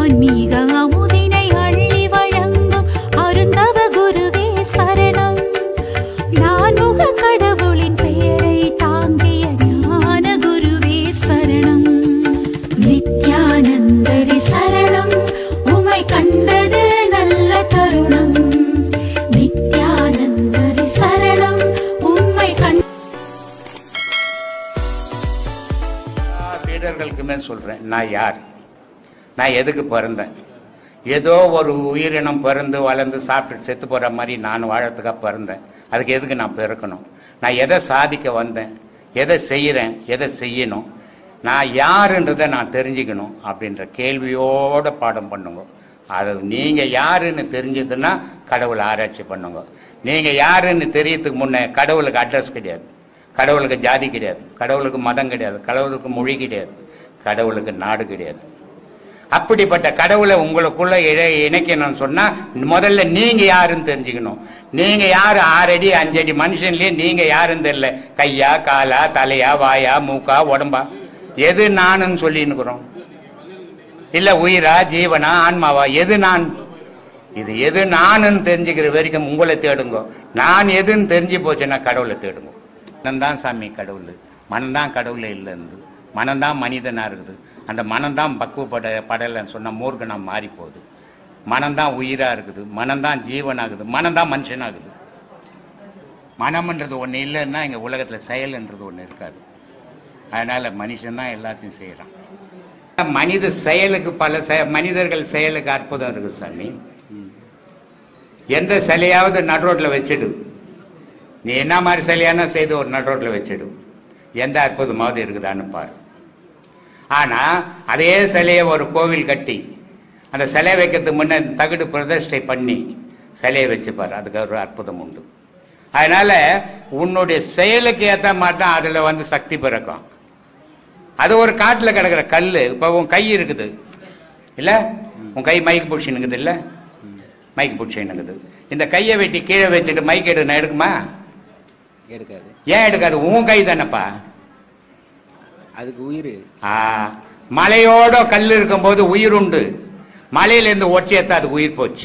ஆன்மீக அமுதினை அள்ளி வழங்கும் அருந்தவ குருவே சரணம் நான்முக கடவுளின் பெயரை தாங்கிய ஞான குருவே சரணம் நித்யானந்தரி சரணம் உமை கண்டது நல்ல தருணம் நித்யானந்தரி சரணம் உம்மை கண்ட எல்லா சீடர்களுக்குமே சொல்றேன் நான் யார் நான் எதுக்கு பிறந்தேன் ஏதோ ஒரு உயிரினம் பிறந்து வளர்ந்து சாப்பிட்டு செத்து போற மாதிரி நான் வாழறதுக்காக பிறந்தேன் அதுக்கு எதுக்கு நான் பிறக்கணும் நான் எதை சாதிக்க வந்தேன் எதை செய்கிறேன் எதை செய்யணும் நான் யாருன்றதை நான் தெரிஞ்சுக்கணும் அப்படின்ற கேள்வியோட பாடம் பண்ணுங்க அது நீங்க யாருன்னு தெரிஞ்சதுன்னா கடவுளை ஆராய்ச்சி பண்ணுங்க நீங்க யாருன்னு தெரியறதுக்கு முன்னே கடவுளுக்கு அட்ரஸ் கிடையாது கடவுளுக்கு ஜாதி கிடையாது கடவுளுக்கு மதம் கிடையாது கடவுளுக்கு மொழி கிடையாது கடவுளுக்கு நாடு கிடையாது அப்படிப்பட்ட கடவுளை உங்களுக்குள்ள இழை- இணைக்கணும்னு சொன்னா முதல்ல நீங்க யாருன்னு தெரிஞ்சுக்கணும் நீங்க யாரு ஆறடி அஞ்சடி மனுஷன்லயே நீங்க யாருன்னு தெரியல கையா காலா தலையா வாயா மூக்கா உடம்பா எது நானுன்னு சொல்லின்னுக்குறோம் இல்ல உயிரா ஜீவனா ஆன்மாவா எது நான் இது எது நானுன்னு தெரிஞ்சுக்கிற வரைக்கும் உங்களை தேடுங்க நான் எதுன்னு தெரிஞ்சு போச்சுன்னா கடவுளை தேடுங்க மனம்தான் சாமி கடவுள் மனம்தான் கடவுளே இல்லைன்னு மனம்தான் மனிதனா இருக்குது அந்த மனம்தான் பக்குவப்பட படலைன்னு சொன்னா மூர்க்கனா மாறி போகுது மனம்தான் உயிரா இருக்குது மனம்தான் ஜீவனாகுது மனம்தான் மனுஷனாகுது மனம்ன்றது ஒண்ணு இல்லைன்னா இங்க உலகத்துல செயல்ன்றது ஒண்ணு இருக்காது அதனால மனுஷன் தான் எல்லாத்தையும் செய்யறான் மனித செயலுக்கு பல செ- மனிதர்கள் செயலுக்கு அற்புதம் இருக்கு சாமி எந்த சிலையாவது நடுரோட்ல வச்சிடு நீ என்ன மாதிரி சிலையானா செய்து ஒரு நடுரோட்ல வச்சிடு எந்த அற்புதமாவது இருக்குதான்னு பாரு ஆனா அதே சிலையை ஒரு கோவில் கட்டி அந்த சிலை வைக்கிறதுக்கு முன்ன தகுடு பிரதிஷ்டை பண்ணி சிலையை வச்சு பாரு அதுக்கு ஒரு அற்புதம் உண்டு அதனால உன்னுடைய செயலுக்கு ஏத்த மாதிரி தான் அதுல வந்து சக்தி பிறக்கும் அது ஒரு காட்டுல கிடக்குற கல்லு இப்ப உன் கை இருக்குது இல்ல உன் கை மைக் பிடிச்சினுக்குது இல்ல மைக் பிடிச்சினுக்குது இந்த கையை வெட்டி கீழே வச்சுட்டு மைக் எடு நான் எடுக்குமா எடுக்காது ஏன் எடுக்காது உன் கை தானப்பா அதுக்கு உயிர் ஆ, மலையோட கல் இருக்கும்போது உயிர் உண்டு மலையிலேருந்து ஒற்றியத்த அதுக்கு உயிர் போச்சு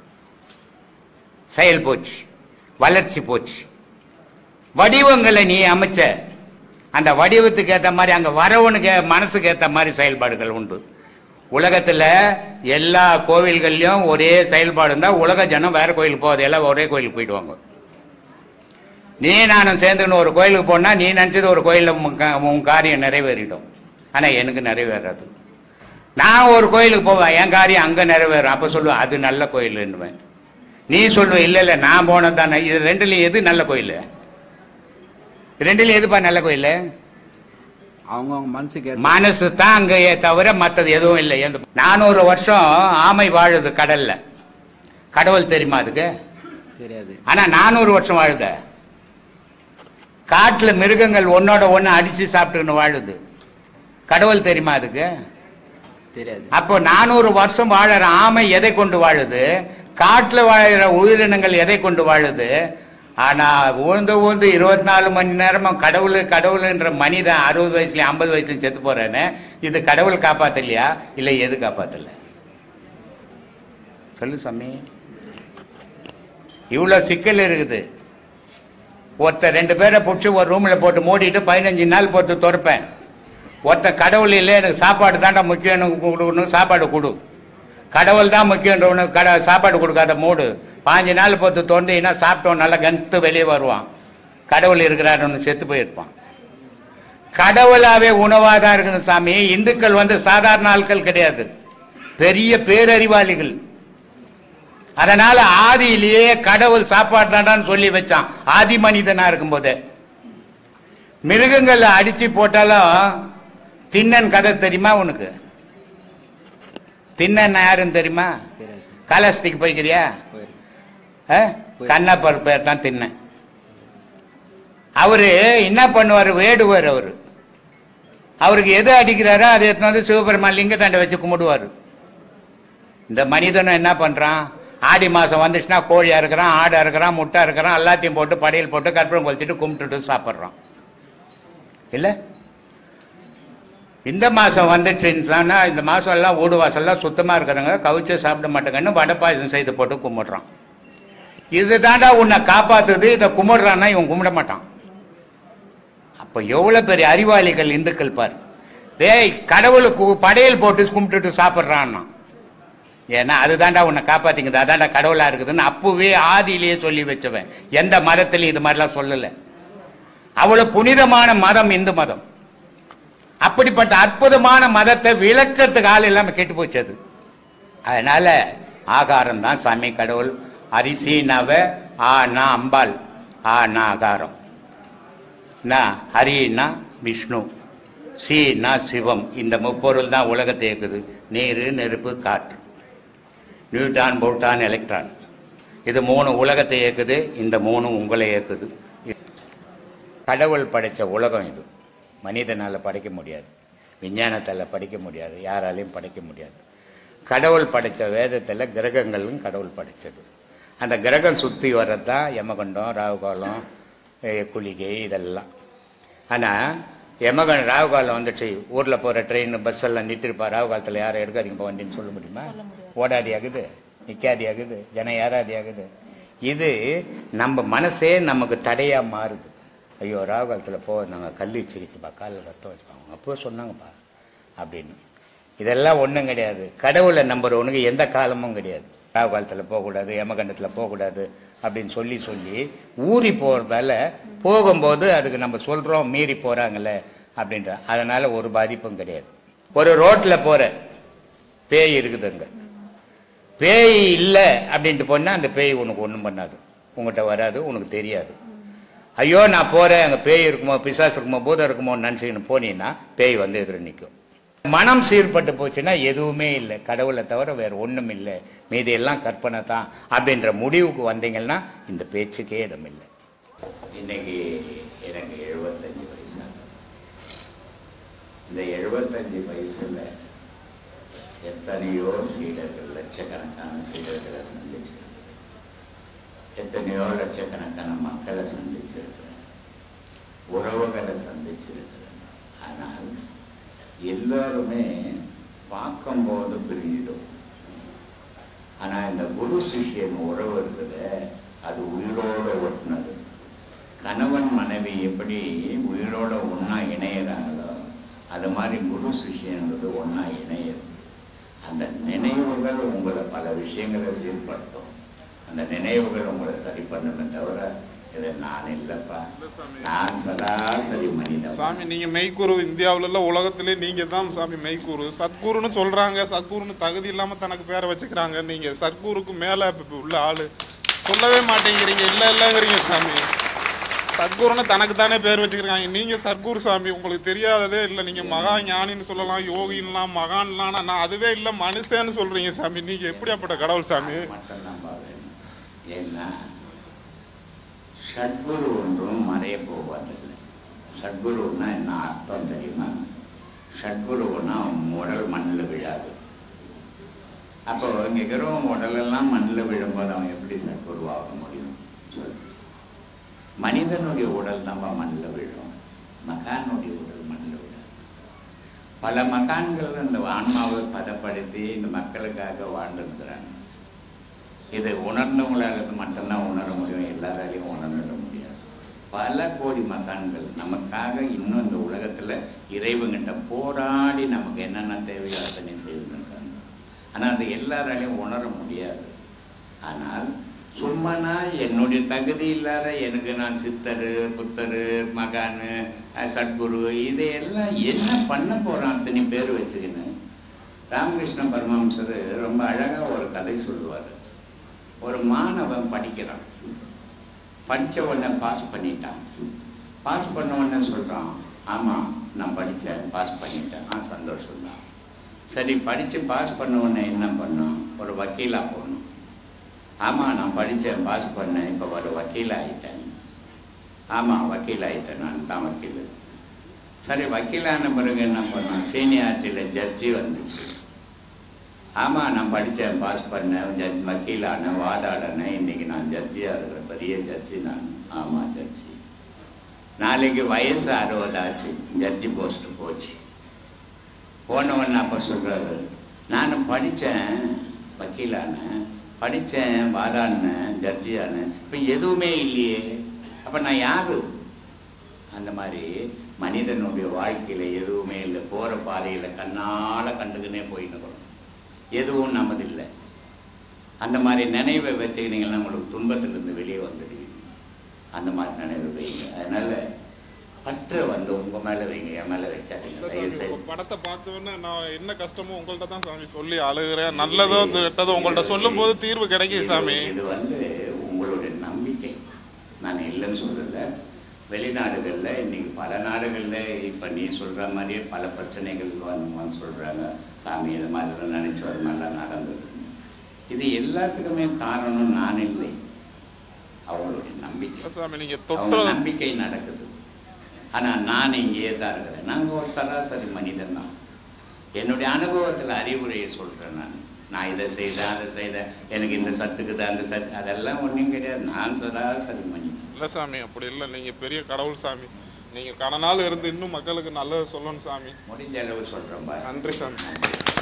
செயல் போச்சு வளர்ச்சி போச்சு வடிவங்களை நீ அமைச்ச அந்த வடிவத்துக்கு ஏத்த மாதிரி அங்க வரவனுக்கு மனசுக்கு ஏத்த மாதிரி செயல்பாடுகள் உண்டு உலகத்துல எல்லா கோவில்கள்லயும் ஒரே செயல்பாடு இருந்தா உலக ஜனம் வேற கோயிலுக்கு போகாது எல்லாம் ஒரே கோயிலுக்கு போயிடுவாங்க நீ நானும் சேர்ந்துன்னு ஒரு கோயிலுக்கு போனா நீ நினைச்சது ஒரு கோயில்ல உன் கா- உன் காரியம் நிறைவேறிடும் ஆனா எனக்கு நிறைவேறாது நான் ஒரு கோயிலுக்கு போவேன் என் காரியம் அங்க நிறைவேறும் அப்ப சொல்லுவேன் அது நல்ல கோயில்னுவேன் நீ சொல்லுவ இல்ல இல்ல நான் போனது தானே இது ரெண்டுலயும் எது நல்ல கோயில் ரெண்டுலயும் எதுப்பா நல்ல கோயில் அவங்கவுங்க மனசுக்கு ஏத்த மனசு தான் அங்கேயே தவிர மத்தது எதுவும் இல்லை எந்த நானூறு வருஷம் ஆமை வாழுது கடல்ல கடவுள் தெரியுமா அதுக்கு தெரியாது ஆனா நானூறு வருஷம் வாழுத காட்டுல மிருகங்கள் ஒன்னோட ஒண்ணு அடிச்சு சாப்பிட்டுன்னு வாழுது கடவுள் தெரியுமா அதுக்கு தெரியாது அப்போ நானூறு வருஷம் வாழற ஆமை எதை கொண்டு வாழுது காட்டுல வாழுற உயிரினங்கள் எதை கொண்டு வாழுது ஆனா ஊழ்ந்து ஊழ்ந்து இருபத்தி நாலு மணி நேரமும் கடவுள் கடவுள்ன்ற மனிதன் அறுபது வயசுலயும் ஐம்பது வயசுலயும் செத்து போறேன்னு இது கடவுள் காப்பாத்தலையா இல்ல எது காப்பாத்தல சொல்லு சாமி இவ்வளவு சிக்கல் இருக்குது ஒருத்தர் ரெண்டு பேரை பிடிச்சி ஒரு ரூம்ல போட்டு மூடிட்டு பதினஞ்சு நாள் போட்டு துறப்பேன் ஒருத்தன் கடவுள் இல்லை எனக்கு சாப்பாடு தாண்டா முக்கியம் கொடுக்கணும் சாப்பாடு கொடு கடவுள் தான் முக்கியன்றவனுக்கு கட சாப்பாடு கொடுக்காத மூடு பாஞ்சு நாள் பொறுத்து தோண்டினா சாப்பிட்டோம் நல்லா கந்து வெளியே வருவான் கடவுள் இருக்கிறாருன்னு செத்து போயிருப்பான் கடவுளாவே உணவா தான் இருக்குது சாமி இந்துக்கள் வந்து சாதாரண ஆட்கள் கிடையாது பெரிய பேரறிவாளிகள் அதனால ஆதியிலேயே கடவுள் சாப்பாடு தாண்டான்னு சொல்லி வச்சான் ஆதி மனிதனா இருக்கும்போதே மிருகங்களை அடிச்சு போட்டாலும் திண்ணன் கதை தெரியுமா உனக்கு திண்ணன் யாருன்னு தெரியுமா தெரியாது சார். காலாஸ்திக்கு போய்க்கிறியா போயிருக்கு. கண்ணப்பர் பேர் தான் திண்ணன் அவரு என்ன பண்ணுவாரு வேடுவார் அவரு அவருக்கு எது அடிக்கிறாரோ அதை எடுத்துன்னு வந்து சிவபெருமான் லிங்கத்தாண்டை வச்சு கும்பிடுவாரு இந்த மனிதனும் என்ன பண்றான் ஆடி மாசம் வந்துச்சுன்னா கோழியா இருக்கிறான் ஆடா இருக்கிறான் முட்டை இருக்கிறான் எல்லாத்தையும் போட்டு படையல் போட்டு கற்பூரம் கொளுத்திட்டு கும்பிட்டுட்டு சாப்பிட்றான் இல்ல இந்த மாதம் வந்துச்சுன்னா இந்த மாதம் எல்லாம் வீடு வாசல்லாம் சுத்தமாக இருக்கிறவங்க கவிச்சு சாப்பிட மாட்டேங்கன்னு வடை பாயசம் செய்து போட்டு கும்பிடுறான் இது தாண்டா உன்னை காப்பாத்துது இதை கும்பிடுறான்னா இவன் கும்பிட மாட்டான் அப்போ எவ்வளோ பெரிய அறிவாளிகள் இந்துக்கள் பார் டேய் கடவுளுக்கு படையல் போட்டு கும்பிட்டுட்டு சாப்பிட்றான்னா ஏன்னா அதுதான்டா உன்னை காப்பாத்திக்குது அதான்டா கடவுளா இருக்குதுன்னு அப்பவே ஆதியிலேயே சொல்லி வச்சவன் எந்த மதத்திலையும் இது மாதிரிலாம் சொல்லலை அவ்வளவு புனிதமான மதம் இந்து மதம் அப்படிப்பட்ட அற்புதமான மதத்தை விளக்கறதுக்கு ஆள் இல்லாம கெட்டு போச்சு அது அதனால ஆகாரம் தான் சாமி கடவுள் அரிசி நவ ஆ நா அம்பாள் ஆ நா ஆகாரம் நா ஹரினா விஷ்ணு சீனா சிவம் இந்த முப்பொருள் தான் உலகத்தை இயக்குது நீர் நெருப்பு காற்று நியூட்டான் புரோட்டான் எலக்ட்ரான் இது மூணு உலகத்தை இயக்குது இந்த மூணு உங்களை இயக்குது கடவுள் படைச்ச உலகம் இது மனிதனால் படைக்க முடியாது விஞ்ஞானத்தால் படிக்க முடியாது யாராலையும் படைக்க முடியாது கடவுள் படைச்ச வேதத்தில் கிரகங்களும் கடவுள் படைச்சது அந்த கிரகம் சுற்றி வர்றது தான் யமகண்டம் ராகுகாலம் eh, குளிகை இதெல்லாம் ஆனால் யமகன் ராகுகாலம் வந்துச்சு ஊரில் போகிற ட்ரெயின் பஸ் எல்லாம் நிறுத்திருப்பா ராகு காலத்தில் யாரை எடுக்காதீங்க வண்டின்னு சொல்ல முடியுமா ஓடாதி ஆகுது நிற்காதி ஆகுது ஜனம் ஏறாதி ஆகுது இது நம்ம மனசே நமக்கு தடையாக மாறுது ஐயோ ராகு காலத்தில் போ நாங்கள் கல் வச்சிருச்சுப்பா காலில் ரத்தம் வச்சுப்பாங்க அப்போ சொன்னாங்கப்பா அப்படின்னு இதெல்லாம் ஒன்றும் கிடையாது கடவுளை நம்புறவனுக்கு எந்த காலமும் கிடையாது ராகு காலத்தில் போகக்கூடாது யமகண்டத்தில் போகக்கூடாது அப்படின்னு சொல்லி சொல்லி ஊறி போகிறதால போகும்போது அதுக்கு நம்ம சொல்கிறோம் மீறி போகிறாங்களே அப்படின்ற அதனால ஒரு பாதிப்பும் கிடையாது ஒரு ரோட்டில் போகிற பேய் இருக்குதுங்க பேய் இல்லை அப்படின்ட்டு போனா அந்த பேய் உனக்கு ஒன்றும் பண்ணாது உங்கள்கிட்ட வராது உனக்கு தெரியாது ஐயோ நான் போறேன் அங்கே பேய் இருக்குமோ பிசாசு இருக்குமோ பூதம் இருக்குமோ நினச்சிக்கின்னு போனீங்கன்னா பேய் வந்து எதிர நிற்கும் மனம் சீர்பட்டு போச்சுன்னா எதுவுமே இல்லை கடவுளை தவிர வேற ஒன்றும் இல்லை மீதி எல்லாம் கற்பனை தான் அப்படின்ற முடிவுக்கு வந்தீங்கன்னா இந்த பேச்சுக்கே இடம் இல்லை இன்னைக்கு எனக்கு எழுபத்தஞ்சு வயசு ஆகுது. இந்த எழுபத்தஞ்சு வயசுல எத்தனையோ சீடர்கள் லட்சக்கணக்கான சீடர்களை சந்திச்சிருக்கேன் எத்தனையோ லட்சக்கணக்கான மக்களை சந்திச்சிருக்கிறேன் உறவுகளை சந்திச்சிருக்கிறேன் ஆனால் எல்லாருமே பார்க்கும்போது பிரிஞ்சிடும் ஆனால் இந்த குரு சிஷ்யன் உறவு இருக்குது அது உயிரோட ஒட்டினது கணவன் மனைவி எப்படி உயிரோட ஒன்றா இணையிறாங்களோ அது மாதிரி குரு சிஷ்யன்றது ஒன்றா இணையுது அந்த நினைவுகள் உங்களை பல விஷயங்களை சீர்படுத்தும் அந்த நினைவுகள் உங்களை சரி பண்ணுமே தவிர இது நான் இல்லைப்பா நான் சராசரி மனிதன் சாமி நீங்க மெய்க்குரு இந்தியாவுல எல்லாம் உலகத்திலே நீங்க தான் சாமி மெய்க்குரு சத்குருன்னு சொல்றாங்க சத்குருன்னு தகுதி இல்லாம தனக்கு பேரை வச்சுக்கிறாங்க நீங்க சத்குருக்கு மேல இப்ப உள்ள ஆளு சொல்லவே மாட்டேங்கிறீங்க இல்ல இல்லங்கிறீங்க சாமி சத்குருன்னு தனக்கு தானே பேர் வச்சுக்கிறாங்க நீங்க சத்குரு சாமி உங்களுக்கு தெரியாததே இல்ல நீங்க மகா ஞானின்னு சொல்லலாம் யோகின்லாம் மகான்லாம் நான் அதுவே இல்ல மனுஷன்னு சொல்றீங்க சாமி நீங்க எப்படியாப்பட்ட கடவுள் சாமி மட்டும்தான் பார்க்கணும் ஏன்னா சத்குரு ஒன்றும் மறைய போவதில்லை சத்குருன்னா என்ன அர்த்தம் தெரியுமா சத்குருன்னா உடல் மண்ணில் விழாது அப்போ இங்கே இருக்கிறவங்க உடலெல்லாம் மண்ணில் விழும்போது அவன் எப்படி சத்குருவாக முடியும் சொல்லு மனிதனுடைய உடல் தான்ப்பா மண்ணில் விழும் மகானுடைய உடல் மண்ணில் விழாது பல மகான்கள் இந்த ஆன்மாவை பதப்படுத்தி இந்த மக்களுக்காக வாழ்ந்துருக்கிறாங்க இது உணர்ந்தவங்களால மட்டும்தான் உணர முடியும் எல்லாராலையும் உணர்ந்துட முடியாது பல கோடி மகான்கள் நமக்காக இன்னும் இந்த உலகத்தில் இறைவங்கிட்ட போராடி நமக்கு என்னென்ன தேவையோ அத்தனை செய்திருக்காங்க ஆனால் அது எல்லாராலையும் உணர முடியாது ஆனால் சும்மானா என்னுடைய தகுதி இல்லாத எனக்கு நான் சித்தர் புத்தர் மகான் அஹ், சத்குரு இதையெல்லாம் என்ன பண்ண போகிறான் அத்தனை பேர் வச்சுக்கின்னு ராமகிருஷ்ண பரமஹம்சர் ரொம்ப அழகாக ஒரு கதை சொல்லுவார் ஒரு மாணவன் படிக்கிறான் படித்த உடனே பாஸ் பண்ணிட்டான் பாஸ் பண்ண உடனே சொல்கிறான் ஆமாம் நான் படித்தேன் பாஸ் பண்ணிட்டேன் ஆ சந்தோஷம்தான் சரி படித்து பாஸ் பண்ண உடனே என்ன பண்ணோம் ஒரு வக்கீலாக போகணும் ஆமாம் நான் படித்தேன் பாஸ் பண்ணேன் இப்போ ஒரு வக்கீல் ஆகிட்டேன் ஆமாம் வக்கீல் ஆகிட்டேன் நான் தான் வக்கீல் சரி வக்கீலான பிறகு என்ன பண்ணோம் சீனியாரிட்டியில் ஜட்ஜி வந்துச்சு ஆமாம் நான் படித்தேன் பாஸ் பண்ணேன் ஜட்ஜ் வக்கீலானேன் வாதாடினேன் இன்றைக்கி நான் ஜட்ஜியாக இருக்கிற பெரிய ஜட்ஜி நான் ஆமாம் ஜட்ஜி நாளைக்கு வயசு அறுபது ஆச்சு ஜட்ஜி போஸ்ட்டு போச்சு போனவன் அப்போ சொல்கிறாரு நான் படித்தேன் வக்கீலானேன் படித்தேன் வாதாடினேன் ஜட்ஜியானேன் இப்போ எதுவுமே இல்லையே அப்போ நான் யாரு அந்த மாதிரி மனிதனுடைய வாழ்க்கையில் எதுவுமே இல்லை போகிற பாதையில் கண்ணால் கண்டுக்கினே போயின்னு எதுவும் நமதில்லை அந்த மாதிரி நினைவை வச்சுக்கினீங்கன்னா உங்களுக்கு துன்பத்திலிருந்து வெளியே வந்துடுவீங்க அந்த மாதிரி நினைவு வைங்க அதனால் பற்ற வந்து உங்கள் மேலே வைங்க என் மேலே வைக்காதீங்க இல்ல தயவு சாமி, செய்து உங்க படத்தை பார்த்தோன்னே நான் என்ன கஷ்டமோ உங்கள்ட்ட தான் சாமி சொல்லி அழுகிறேன் நல்லதோ கெட்டதோ உங்கள்ட்ட சொல்லும் போது தீர்வு கிடைக்குது சாமி இது- இது வந்து உங்களுடைய நம்பிக்கை நான் இல்லைன்னு சொல்லல வெளிநாடுகளில் இன்னைக்கு பல நாடுகளில் இப்போ நீ சொல்கிற மாதிரியே பல பிரச்சனைகள் வந்து சொல்கிறாங்க சாமி இது மாதிரிலாம் நினச்சி வர மாதிரிலாம் நடந்தது இது எல்லாத்துக்குமே காரணம் நான் இல்லை அவங்களுடைய நம்பிக்கை இல்ல சாமி நீங்க அவங்க தொட்டு நம்பிக்கை நடக்குது ஆனால் நான் இங்கேயே தான் இருக்கிறேன் நான் ஒரு சராசரி மனிதன் தான் என்னுடைய அனுபவத்தில் அறிவுரையை சொல்கிறேன் நான் நான் இதை செய்தேன் அதை செய்தேன் எனக்கு இந்த சத்துக்குது அந்த சத்து அதெல்லாம் ஒன்றும் கிடையாது நான் சராசரி மனிதன் இல்ல சாமி அப்படி இல்ல நீங்க பெரிய கடவுள் சாமி நீங்க கடனால இருந்து இன்னும் மக்களுக்கு நல்லது சொல்லணும் சாமி முடிஞ்ச அளவு சொல்கிறேன் பாரு நன்றி சாமி